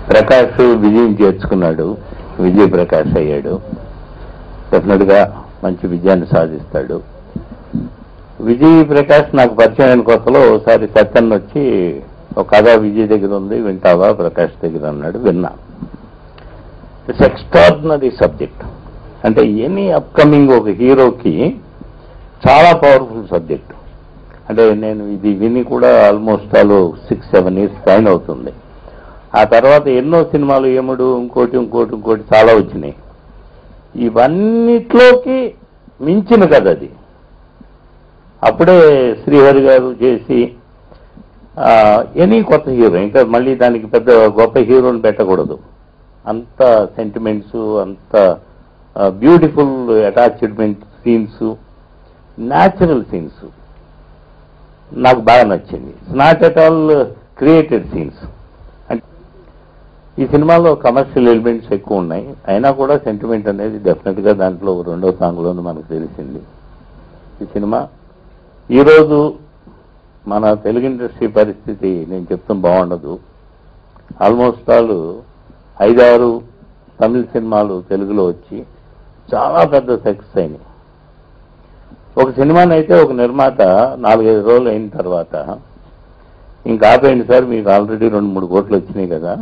ప్రకాష్ విజయం చేర్చుకున్నాడు విజయ్ ప్రకాష్ అయ్యాడు డెఫినెట్ గా మంచి విజయాన్ని సాధిస్తాడు విజయ్ ప్రకాష్ నాకు పరిచయం అయిన కొత్తలో ఒకసారి సత్యన్ వచ్చి ఒక కథ విజయ్ దగ్గర ఉంది వింటావా ప్రకాష్ దగ్గర అన్నాడు విన్నా ఇట్స్ ఎక్స్ట్రాడినరీ సబ్జెక్ట్ అంటే ఎనీ అప్కమింగ్ ఒక హీరోకి చాలా పవర్ఫుల్ సబ్జెక్ట్ అంటే నేను ఇది విని కూడా almost all six seven years పైన అవుతుంది ఆ తర్వాత ఎన్నో సినిమాలు ఏముడు ఇంకోటి ఇంకోటి ఇంకోటి చాలా వచ్చినాయి ఇవన్నిట్లోకి మించిన కథ అది అప్పుడే శ్రీహరి గారు చేసి ఎనీ కొత్త హీరో ఇంకా మళ్ళీ దానికి పెద్ద గొప్ప హీరోని పెట్టకూడదు అంత సెంటిమెంట్స్ అంత beautiful attachment scenes natural scenes నాకు బాగా నచ్చింది not at all created scenes అంటే ఈ సినిమాలో కమర్షియల్ ఎలిమెంట్స్ ఎక్కువ ఉన్నాయి అయినా కూడా సెంటిమెంట్ అనేది డెఫినెట్ గా దాంట్లో రెండో సాంగ్లోనూ మనకు తెలిసింది ఈ సినిమా ఈరోజు మన తెలుగు ఇండస్ట్రీ పరిస్థితి నేను చెప్తాం బాగుండదు ఆల్మోస్ట్ ఆల్ ఐదారు తమిళ సినిమాలు తెలుగులో వచ్చి చాలా పెద్ద సక్సెస్ అయినాయి ఒక సినిమాని అయితే ఒక నిర్మాత నాలుగైదు రోజులు అయిన తర్వాత ఇంకా ఆపేయండి సార్ మీకు ఆల్రెడీ రెండు మూడు కోట్లు వచ్చినాయి కదా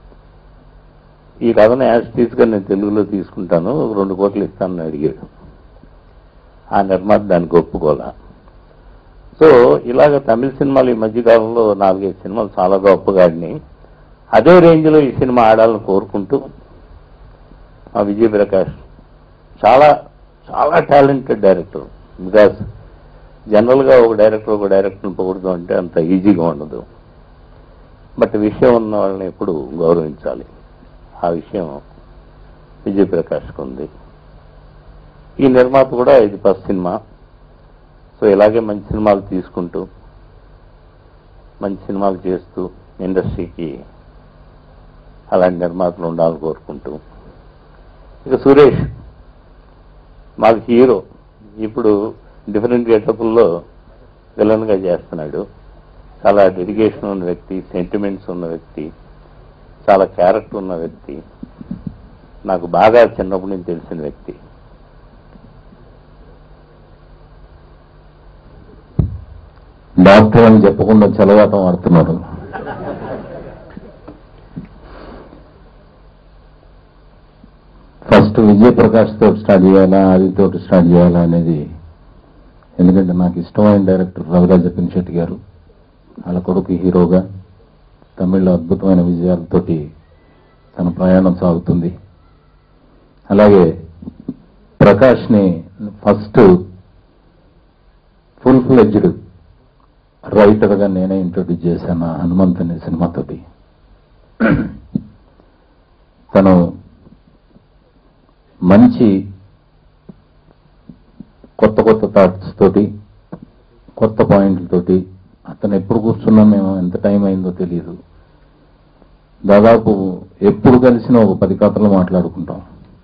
ఈ కథను యాజ్ తీసుకొని నేను తెలుగులో తీసుకుంటాను ఒక రెండు కోట్లు ఇస్తానని అడిగాడు ఆ నిర్మాత దానికి ఒప్పుకోలే సో ఇలాగ తమిళ సినిమాలు ఈ మధ్యకాలంలో నాలుగైదు సినిమాలు చాలా గొప్పగా ఆడినాయి అదే రేంజ్లో ఈ సినిమా ఆడాలని కోరుకుంటూ మా విజయ్ ప్రకాష్ చాలా చాలా టాలెంటెడ్ డైరెక్టర్ బికాస్ జనరల్గా ఒక డైరెక్టర్ ఒక డైరెక్టర్ని పొగుడుతూ అంటే అంత ఈజీగా ఉండదు బట్ విషయం ఉన్న వాళ్ళని ఎప్పుడు గౌరవించాలి ఆ విషయం విజయ్ ప్రకాష్కి ఉంది ఈ నిర్మాత కూడా ఇది ఫస్ట్ సినిమా సో ఇలాగే మంచి సినిమాలు తీసుకుంటూ మంచి సినిమాలు చేస్తూ ఇండస్ట్రీకి అలాంటి నిర్మాతలు ఉండాలని కోరుకుంటూ ఇక సురేష్ మాకు హీరో ఇప్పుడు డిఫరెంట్ గెటప్ల్లో విలన్గా చేస్తున్నాడు చాలా డెడికేషన్ ఉన్న వ్యక్తి సెంటిమెంట్స్ ఉన్న వ్యక్తి చాలా క్యారెక్టర్ ఉన్న వ్యక్తి నాకు బాగా చిన్నప్పటి నుంచి తెలిసిన వ్యక్తి డాక్టర్ అని చెప్పకుండా చెలగాటం ఆడుతున్నారు ఫస్ట్ విజయ్ ప్రకాష్ తోటి స్టార్ట్ చేయాలా ఆది తోటి స్టార్ట్ చేయాలా అనేది ఎందుకంటే నాకు ఇష్టమైన డైరెక్టర్ రవిరాజ పినిశెట్టి గారు వాళ్ళ కొడుకు హీరోగా తమిళ్లో అద్భుతమైన విజయాలతోటి తన ప్రయాణం సాగుతుంది అలాగే ప్రకాష్ని ఫస్ట్ ఫుల్ ఫ్లెడ్జ్డ్ రైటర్గా నేనే ఇంట్రొడ్యూస్ చేశాను ఆ హనుమంత్ అనే సినిమాతోటి తను మంచి కొత్త కొత్త థాట్స్ తోటి కొత్త పాయింట్లతోటి అతను ఎప్పుడు కూర్చున్నా మేము ఎంత టైం అయిందో తెలియదు దాదాపు ఎప్పుడు కలిసినా ఒక పది కథలు మాట్లాడుకుంటాం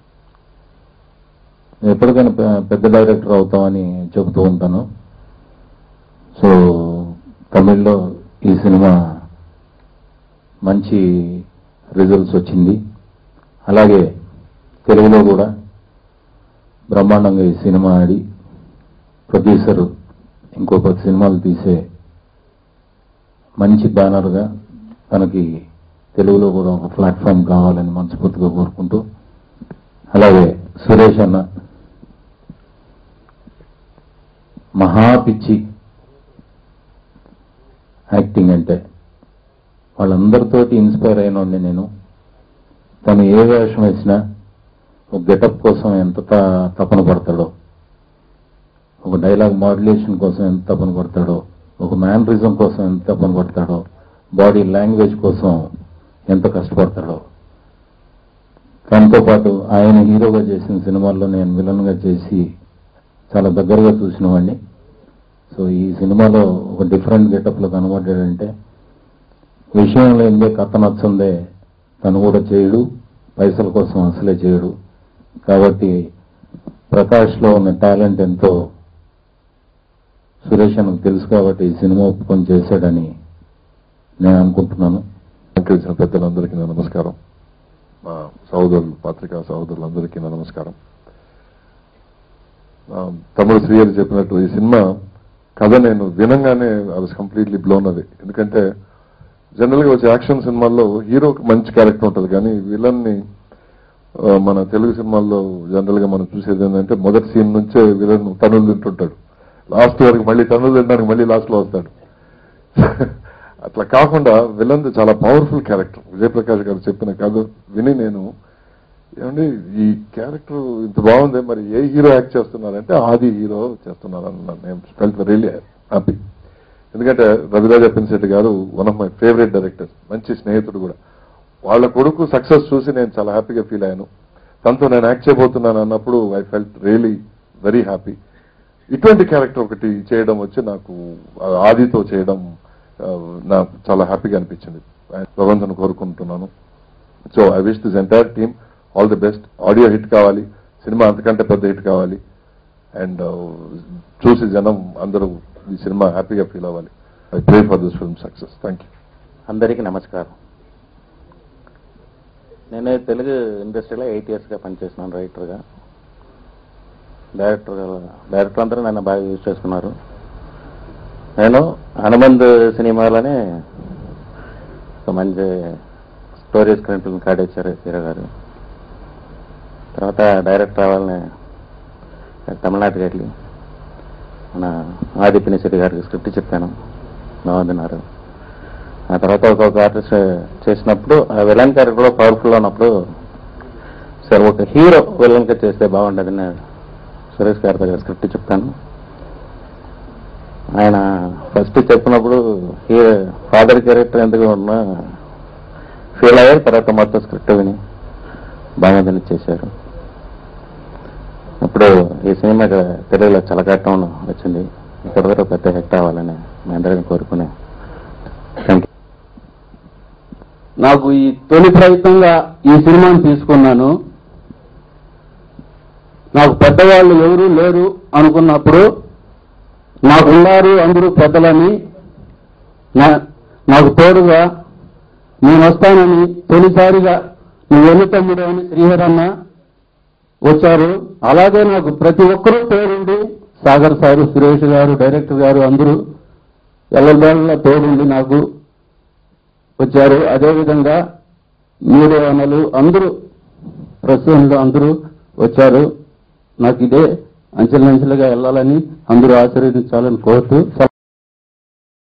ఎప్పటికైనా పె- పెద్ద డైరెక్టర్ అవుతామని చెబుతూ ఉంటాను సో తమిళ్లో ఈ సినిమా మంచి రిజల్ట్స్ వచ్చింది అలాగే తెలుగులో కూడా బ్రహ్మాండంగా ఈ సినిమా ఆడి ప్రొడ్యూసర్ ఇంకో పది సినిమాలు తీసే మంచి బ్యానర్గా తనకి తెలుగులో కూడా ఒక ప్లాట్ఫామ్ కావాలని మనస్ఫూర్తిగా కోరుకుంటూ అలాగే సురేష్ అన్న మహా పిచ్చి యాక్టింగ్ అంటే వాళ్ళందరితోటి ఇన్స్పైర్ అయినండి నేను తను ఏ వేషం వేసినా ఒక గెటప్ కోసం ఎంత త- తపన పడతాడో ఒక డైలాగ్ మాడ్యులేషన్ కోసం ఎంత తపన పడతాడో ఒక మ్యానరిజం కోసం ఎంత తపన పడతాడో బాడీ లాంగ్వేజ్ కోసం ఎంత కష్టపడతాడో దాంతో పాటు ఆయన హీరోగా చేసిన సినిమాల్లో నేను విలన్గా చేసి చాలా దగ్గరగా చూసిన వాడిని సో ఈ సినిమాలో ఒక డిఫరెంట్ గెటప్లో కనబడ్డాడంటే విషయం లేనిదే కథ నచ్చుందే తను కూడా చేయడు పైసల కోసం అసలే చేయడు కాబట్టి ప్రకాష్లో ఉన్న టాలెంట్ ఎంతో సురేష్ అన్నకు తెలుసు కాబట్టి ఈ సినిమా ఒప్పుకొని చేశాడని నేను అనుకుంటున్నాను అలంకరించిన పెద్దలందరికీ నా నమస్కారం మా సహోదరులు పత్రికా సహోదరులందరికీ నా నమస్కారం ఆ, తమ్ముడు శ్రీహరి చెప్పినట్టు ఈ సినిమా కథ నేను వినంగానే ఐ వాజ్ కంప్లీట్లీ బ్లోన్ అది ఎందుకంటే జనరల్ గా వచ్చే యాక్షన్ సినిమాల్లో హీరోకి మంచి క్యారెక్టర్ ఉంటుంది కానీ విలన్ ని ఆ, మన తెలుగు సినిమాల్లో జనరల్ గా మనం చూసేది ఏంటంటే మొదటి సీన్ నుంచే విలన్ తనులు తింటుంటాడు లాస్ట్ వరకు మళ్ళీ తనులు తినడానికి మళ్ళీ లాస్ట్ లో వస్తాడు అట్లా కాకుండా విలన్ చాలా పవర్ఫుల్ క్యారెక్టర్ విజయప్రకాష్ గారు చెప్పిన కథ విని నేను ఏమండి ఈ క్యారెక్టర్ ఇంత బాగుంది మరి ఏ హీరో యాక్ట్ చేస్తున్నారంటే ఆది హీరో చేస్తున్నారు అన్నాను నేను ఫెల్ట్ రియల్లీ హ్యాపీ ఎందుకంటే Raviraja Pinisetty garu one of my favourite directors మంచి స్నేహితుడు కూడా వాళ్ళ కొడుకు సక్సెస్ చూసి నేను చాలా హ్యాపీగా ఫీల్ అయ్యాను తనతో నేను యాక్ట్ చేయబోతున్నాను అన్నప్పుడు I felt really very happy ఇటువంటి క్యారెక్టర్ ఒకటి చేయడం వచ్చి నాకు ఆ ఆదితో చేయడం ఆ, నాకు చాలా హ్యాపీగా అనిపించింది భగవంతుని కోరుకుంటున్నాను so I wish this entire team all the best audio hit కావాలి సినిమా అంతకంటే పెద్ద హిట్ కావాలి అండ్ చూసి జనం అందరూ ఈ సినిమా హ్యాపీగా ఫీల్ అవ్వాలి I pray for this film success thank you అందరికీ నమస్కారం నేను తెలుగు ఇండస్ట్రీలో ఎయిట్ ఇయర్స్గా పనిచేస్తున్నాను రైటర్గా డైరెక్టర్గా డైరెక్టర్ అందరూ నన్ను బాగా యూజ్ చేసుకున్నారు నేను హనుమంత్ సినిమాలోనే ఒక మంచి స్టోరీ స్క్రీన్ ఫిల్మ్ కాడేశారు హీరో గారు తర్వాత డైరెక్టర్ అవ్వాలని తమిళనాడుకి వెళ్ళి మన ఆది పినిశెట్టి గారికి స్క్రిప్ట్ చెప్పాను బాగుందిన్నారు ఆ తర్వాత ఒక్కొక్క ఆర్టిస్ట్ చేసినప్పుడు ఆ విలన్ క్యారెక్టర్ పవర్ఫుల్ ఉన్నప్పుడు సరే ఒక హీరో విలన్ గా చేస్తే బాగుండదని సురేష్ గారి దగ్గర స్క్రిప్ట్ చెప్తాను ఆయన ఫస్ట్ చెప్పినప్పుడు హీరో ఫాదర్ క్యారెక్టర్ ఎందుకు ఉన్నా ఫీల్ అయ్యారు తర్వాత మొత్తం స్క్రిప్ట్ విని బాగుందని చేశారు ఇప్పుడు ఈ సినిమా తెలుగులో చలకట్టం వచ్చింది ఇక్కడ వరకు పెద్ద హిట్ అవ్వాలని మీ అందరికీ కోరుకునే థ్యాంక్ యూ నాకు ఈ తొలి ప్రయత్నంగా ఈ సినిమాను తీసుకున్నాను నాకు పెద్దవాళ్ళు ఎవరు లేరు అనుకున్నప్పుడు నాకున్నారు అందరూ పెద్దలని నా- నాకు తోడుగా నేను వస్తానని తొలిసారిగా నువ్వు ఎన్ని తమ్ముడు అని శ్రీహర్ అన్న వచ్చారు అలాగే నాకు ప్రతి ఒక్కరూ తోడుండి సాగర్ సారు సురేష్ గారు డైరెక్టర్ గారు అందరూ ఎల్లవేళ తోడుండి నాకు వచ్చారు అదేవిధంగా మీడియా వనలు అందరూ ప్రస్తుతంలో అందరూ వచ్చారు నాకు ఇదే అంచెలంచెలుగా వెళ్ళాలని అందరూ ఆశీర్వదించాలని కోరుతూ